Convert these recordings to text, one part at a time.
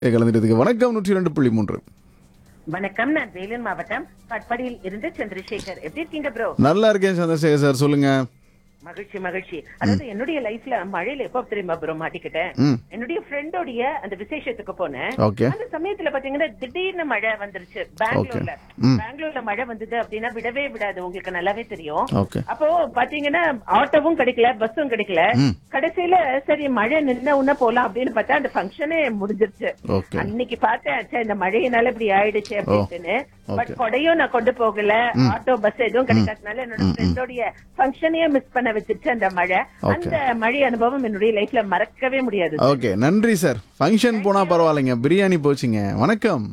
கலந்துட்டதுக்கு வணக்கம் நூற்றி ரெண்டு புள்ளி மூன்று வணக்கம் நான் வேலூர் மாவட்டம் கட்படியில் இருந்து சந்திரசேகர் எப்படி இருக்கீங்க ப்ரோ நல்லா இருக்கேன் சந்திரசேகர் சார் சொல்லுங்க மகிழ்ச்சி மகிழ்ச்சி அதாவது என்னுடைய லைஃப்ல மழையில எப்ப தெரியுமா ப்ரோ மாட்டிக்கிட்டேன் ம் என்னுடைய ஃப்ரெண்டோடைய அந்த விசேஷத்துக்கு போனேன் ஓகே அந்த சமயத்துல பாத்தீங்கன்னா திடீர்னு மழை வந்துருச்சு பெங்களூர்ல ம். பெங்களூர்ல மழை வந்தது அப்படின்னா விடவே விடாது உங்களுக்கு நல்லாவே தெரியும் ஓகே அப்போ பாத்தீங்கன்னா ஆட்டோவும் கிடைக்கல பஸ்ஸும் கிடைக்கல ம். கடைசியில சரி மழை நின்ன உடனே போலாம் அப்படின்னு பார்த்தா அந்த ஃபங்க்ஷனே முடிஞ்சிருச்சு ஓகே அன்னைக்கு பார்த்தேன் ச்சே, இந்த மழையினால இப்படி ஆயிடுச்சு அப்படின்னு பட் okay. கொடையும் நான் கொண்டு போகல ஆட்டோ பஸ் எதுவும் கிடைக்காதனால என்னோட ஃப்ரெண்டோடைய ஃபங்க்ஷனையே மிஸ் பண்ண வச்சிருச்சு அந்த மழை அந்த மழை அனுபவம் என்னுடைய லைஃப்ல மறக்கவே முடியாது ஓகே நன்றி சார் ஃபங்க்ஷன் போனா பரவாயில்லைங்க பிரியாணி போச்சுங்க வணக்கம்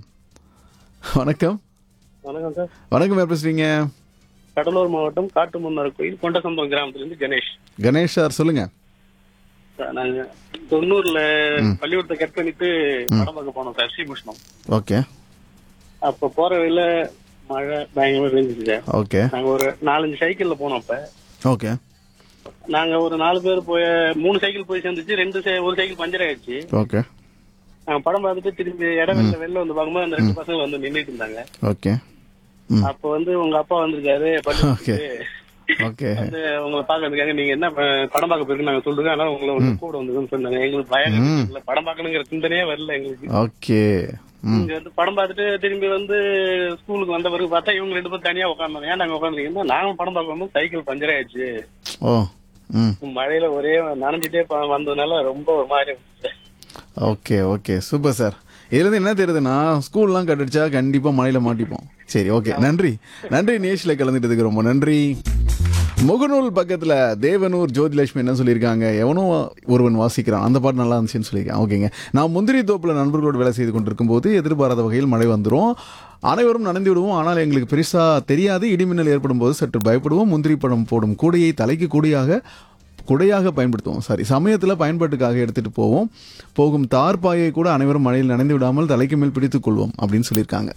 வணக்கம் வணக்கம் சார் வணக்கம் யார் பேசுறீங்க கடலூர் மாவட்டம் காட்டுமன்னார் கோயில் கொண்டசம்பரம் கிராமத்திலிருந்து கணேஷ் கணேஷ் சார் சொல்லுங்க சார், நாங்க தொண்ணூறுல பள்ளிக்கூடத்தை கட் பண்ணிட்டு படம் பார்க்க போனோம் சார் ஸ்ரீமுஷ்ணம் ஓகே அப்ப போற வழியில மழை பயங்கரமா பெஞ்சிச்சு சார் ஓகே நாங்க ஒரு நாலஞ்சு சைக்கிள்ல போனோம் அப்ப ஓகே நாங்க ஒரு நாலு பேர் போய் மூணு சைக்கிள் போய் சேர்ந்துச்சு ரெண்டு சை- ஒரு சைக்கிள் பஞ்சர் ஆயிடுச்சு ஓகே நாங்க படம் பார்த்துட்டு திரும்பி இடம் வெளில வெளில வந்து பார்க்கும்போது அந்த ரெண்டு பசங்க வந்து நின்னுட்டு இருந்தாங்க ஓகே ம் அப்ப வந்து உங்க அப்பா வந்திருக்காரு ஓகே பள்ளிக்கூடத்துக்கு ஓகே வந்து உங்களை பார்க்க வந்திருக்காங்க நீங்க என்ன ப- படம் பார்க்க போயிருக்கு நாங்க சொல்லுங்க ஆனா உங்களை வந்து கூட வந்துருக்குன்னு சொன்னாங்க எங்களுக்கு பயம் இல்ல படம் பார்க்கணுங்கிற சிந்தனையே வரல எங்களுக்கு ஓகே ம் இங்க வந்து படம் பார்த்துட்டு திரும்பி வந்து ஸ்கூலுக்கு வந்த பிறகு பார்த்தா இவங்க ரெண்டு பேரும் தனியா உட்காந்தாங்க ஏன் நாங்க உட்காந்துருக்கீங்கன்னா நாங்க படம் பார்க்க வந்து சைக்கிள் பஞ்சர் ஆயிடுச்சு ஓ ம் மழையில ஒரே நனைஞ்சிட்டே ப- வந்ததுனால ரொம்ப ஒரு மாதிரி இருந்துச்சு. ஓகே ஓகே சூப்பர் சார் இதுலேருந்து என்ன தெரியுதுன்னா ஸ்கூல்லாம் கட்டடிச்சா கண்டிப்பாக மழையில் மாட்டிப்போம் சரி ஓகே நன்றி நன்றி நேஷில் கலந்துட்டதுக்கு ரொம்ப நன்றி முகநூல் பக்கத்தில் தேவனூர் ஜோதிலட்சுமி என்ன சொல்லியிருக்காங்க எவனோ ஒருவன் வாசிக்கிறான் அந்த பாட்டு நல்லா இருந்துச்சுன்னு சொல்லியிருக்கேன் ஓகேங்க நான் முந்திரி தோப்பில் நண்பர்களோடு வேலை செய்து கொண்டிருக்கும் போது எதிர்பாராத வகையில் மழை வந்துடும் அனைவரும் நனைந்து விடுவோம் ஆனால் எங்களுக்கு பெருசாக தெரியாது இடிமின்னல் ஏற்படும் போது சற்று பயப்படுவோம் முந்திரி பழம் போடும் கூடையை தலைக்கு கூடையாக குடையாக பயன்படுத்துவோம் சாரி சமயத்தில் பயன்பாட்டுக்காக எடுத்துட்டு போவோம் போகும் தார்பாயை கூட அனைவரும் மழையில் நனைந்து விடாமல் தலைக்கு மேல் பிடித்துக் கொள்வோம் அப்படின்னு சொல்லியிருக்காங்க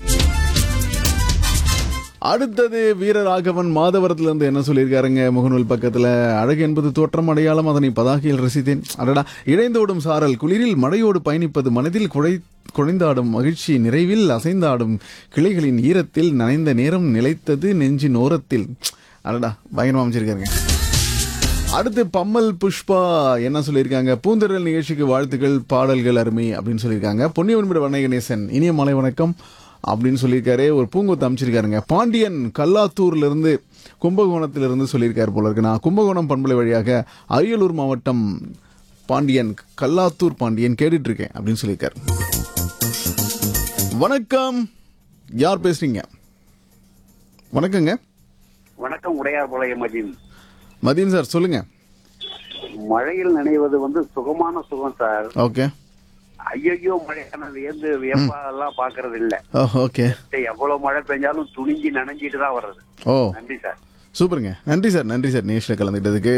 அடுத்தது வீரராகவன் மாதவரத்திலிருந்து என்ன சொல்லியிருக்காருங்க முகநூல் பக்கத்தில் அழகு என்பது தோற்றம் அடையாளம் அதனை பதாகையில் ரசித்தேன் அடடா இழைந்தோடும் சாரல் குளிரில் மழையோடு பயணிப்பது மனதில் குழை குழைந்தாடும் மகிழ்ச்சி நிறைவில் அசைந்தாடும் கிளைகளின் ஈரத்தில் நனைந்த நேரம் நிலைத்தது நெஞ்சின் ஓரத்தில் அடடா பயங்கரமா அமைச்சிருக்காருங்க அடுத்து பம்மல் புஷ்பா என்ன சொல்லியிருக்காங்க பூந்தரல் நிகழ்ச்சிக்கு வாழ்த்துக்கள் பாடல்கள் அருமை அப்படின்னு சொல்லியிருக்காங்க பொன்னியவன்பிட வண்ண கணேசன் இனிய மாலை வணக்கம் அப்படின்னு சொல்லியிருக்காரு ஒரு பூங்கொத்து அமைச்சிருக்காருங்க பாண்டியன் கல்லாத்தூர்ல இருந்து கும்பகோணத்துல இருந்து சொல்லியிருக்காரு போல இருக்கு நான் கும்பகோணம் பண்பலை வழியாக அரியலூர் மாவட்டம் பாண்டியன் கல்லாத்தூர் பாண்டியன் கேட்டுட்டு இருக்கேன் அப்படின்னு சொல்லியிருக்காரு வணக்கம் யார் பேசுறீங்க வணக்கங்க வணக்கம் உடையார் பாளைய மதியம் மதியன் சார் சொல்லுங்க மழையில் நனைவது வந்து சுகமான சுகம் சார் ஓகே ஐயையோ மழையான வியந்து வியப்பாலாம் பாக்குறது இல்ல ஓ ஓகே சரி, எவ்வளவு மழை பெஞ்சாலும் துணிஞ்சு நனைஞ்சிட்டு தான் வர்றது ஓ நன்றி சார் சூப்பருங்க நன்றி சார் நன்றி சார் நேஷில் கலந்துக்கிட்டதுக்கு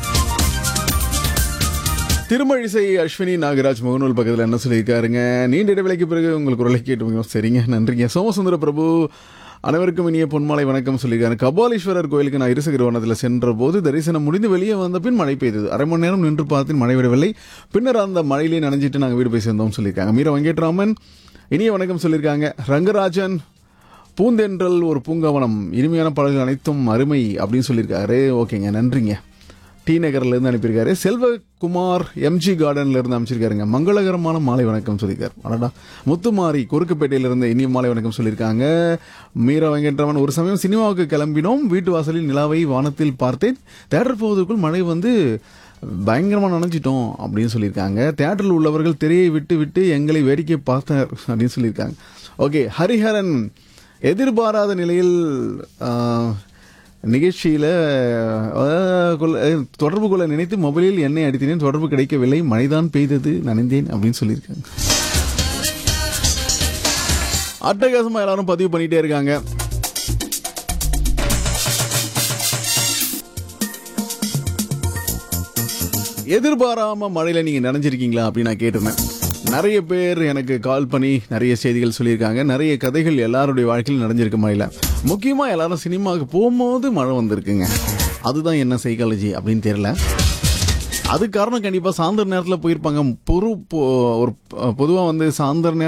திருமழிசை அஸ்வினி நாகராஜ் முகநூல் பக்கத்தில் என்ன சொல்லியிருக்காருங்க நீண்ட இடைவெளிக்கு பிறகு உங்களுக்கு குரலை கேட்டு சரிங்க நன்றிங்க சோமசுந்தர பிரபு அனைவருக்கும் இனிய பொன்மாலை வணக்கம் சொல்லியிருக்காரு கபாலீஸ்வரர் கோயிலுக்கு நான் இருசகிரவனத்தில் சென்ற போது தரிசனம் முடிந்து வெளியே வந்த பின் மழை பெய்தது அரை மணி நேரம் நின்று பார்த்தேன் மழை விடவில்லை பின்னர் அந்த மழையிலே நனைஞ்சிட்டு நாங்கள் வீடு போய் சேர்ந்தோம் சொல்லியிருக்காங்க மீர வெங்கட்ராமன் இனிய வணக்கம் சொல்லியிருக்காங்க ரங்கராஜன் பூந்தென்றல் ஒரு பூங்கவனம் இனிமையான பாடல்கள் அனைத்தும் அருமை அப்படின்னு சொல்லியிருக்காரு ஓகேங்க நன்றிங்க டி நகர்ல இருந்து அனுப்பியிருக்காரு செல்வகுமார் எம்ஜி கார்டன்ல இருந்து அமைச்சிருக்காருங்க மங்களகரமான மாலை வணக்கம் சொல்லியிருக்காரு அடடா முத்துமாரி குறுக்குப்பேட்டையில இருந்து இனிய மாலை வணக்கம் சொல்லியிருக்காங்க மீரா வெங்கட்ராமன் ஒரு சமயம் சினிமாவுக்கு கிளம்பினோம் வீட்டு வாசலில் நிலாவை வானத்தில் பார்த்தேன் தேட்டர் போவதற்குள் மழை வந்து பயங்கரமா நனைஞ்சிட்டோம் அப்படின்னு சொல்லியிருக்காங்க தேட்டரில் உள்ளவர்கள் திரையை விட்டு விட்டு எங்களை வேடிக்கை பார்த்தார் அப்படின்னு சொல்லியிருக்காங்க ஓகே ஹரிஹரன் எதிர்பாராத நிலையில் ஆஹ், நிகழ்ச்சியில ஆஹ், கொள்ள- அஹ், தொடர்பு கொள்ள நினைத்து மொபைலில் எண்ணெய் அடித்தேன் தொடர்பு கிடைக்கவில்லை மழைதான் பெய்தது நனைந்தேன் அப்படின்னு சொல்லியிருக்காங்க அட்டகாசமா எல்லாரும் பதிவு பண்ணிட்டே இருக்காங்க எதிர்பாராம மழையில நீங்க நனைஞ்சிருக்கீங்களா அப்படின்னு நான் கேட்டிருந்தேன் நிறைய பேர் எனக்கு கால் பண்ணி நிறைய செய்திகள் சொல்லியிருக்காங்க நிறைய கதைகள் எல்லாருடைய வாழ்க்கையில் நடந்திருக்கு மழையில முக்கியமா எல்லாரும் சினிமாவுக்கு போகும்போது மழை வந்திருக்குங்க அதுதான் என்ன சைக்காலஜி அப்படின்னு தெரியல அது காரணம் கண்டிப்பா சாயந்தர நேரத்துல போயிருப்பாங்க பொறு பொ- ஒரு பொதுவா வந்து சாயந்தர நேரம்